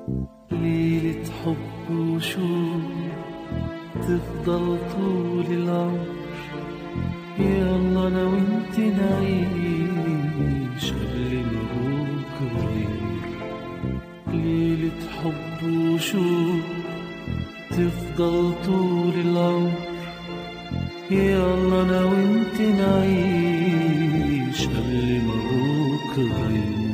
ليلة حب وشوق تفضل طول العمر يلا انا وانت نعيش قبل ما بكره يمر ليلة حب وشوق تفضل طول العمر يلا انا وانت نعيش قبل ما بكره يمر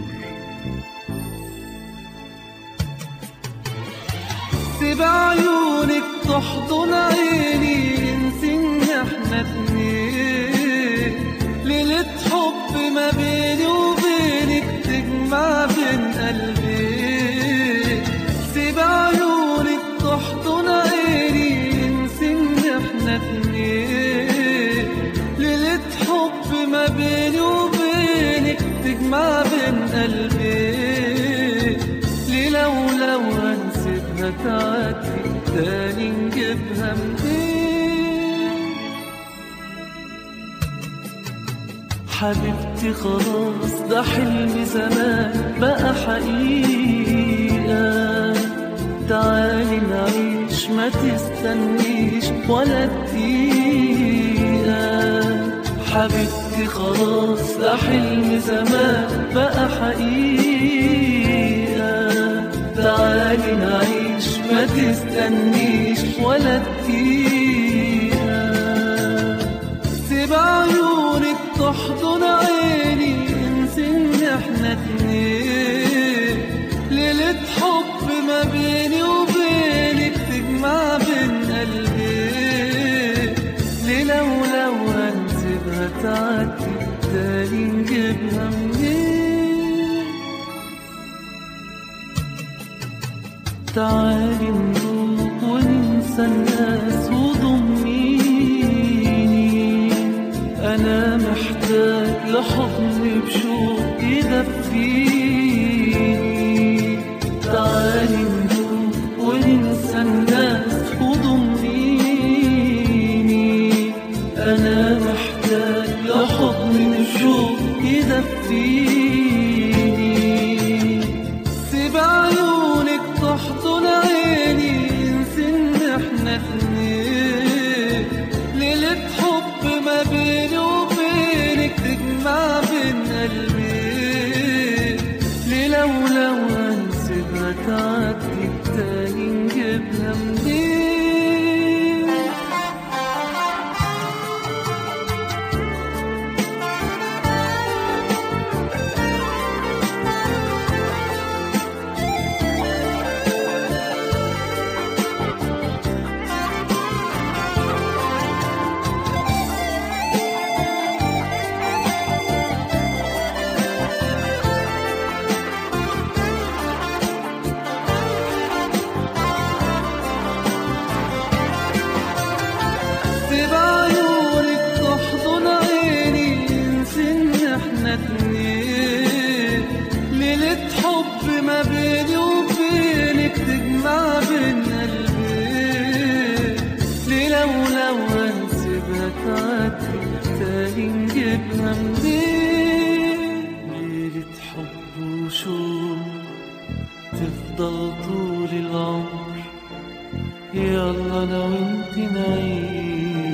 سيب عيونك تحضن عيني ننسي ان احنا اتنين ليلة حب ما بيني وبينك تجمع بين قلبين سيب عيونك تحضن عيني ننسي ان احنا اتنين ليلة حب ما بيني وبينك تجمع بين قلبين ليلة ولو هنسيبها تعدي تاني نجيبها منين حبيبتي خلاص ده حلم زمان بقى حقيقة تعالي نعيش ما تستنيش ولا دقيقة حبيبتي خلاص ده حلم زمان بقى حقيقة تعالي نعيش ما تستنيش ولا دقيقة سيب عيونك تحضن عيني انسي ان احنا اتنين ليلة حب ما بيني وبينك تجمع بين قلبين ليلة ولو هنسيبها تعدي تاني نجيبها منين تعالي نروح وننسى الناس وضميني أنا محتاج لحضن بشوق يدفيني تعالي نروح وننسى الناس وضميني أنا محتاج لحضن بشوق يدفيني سيب عيونك تحضن عيني انسي ان احنا اتنين ليلة حب ما بيني وبينك تجمع بين قلبين ليلة ولو هنسيبها تعدي تاني نجيبها منين سيب عيونك تحضن عيني انسي ان احنا اتنين ليلة حب ما بيني وبينك تجمع بين قلبين ليلة ولو هنسيبها تعدي تاني نجيبها منين ليلة حب وشوق تفضل طول العمر يلا انا وانت نعيش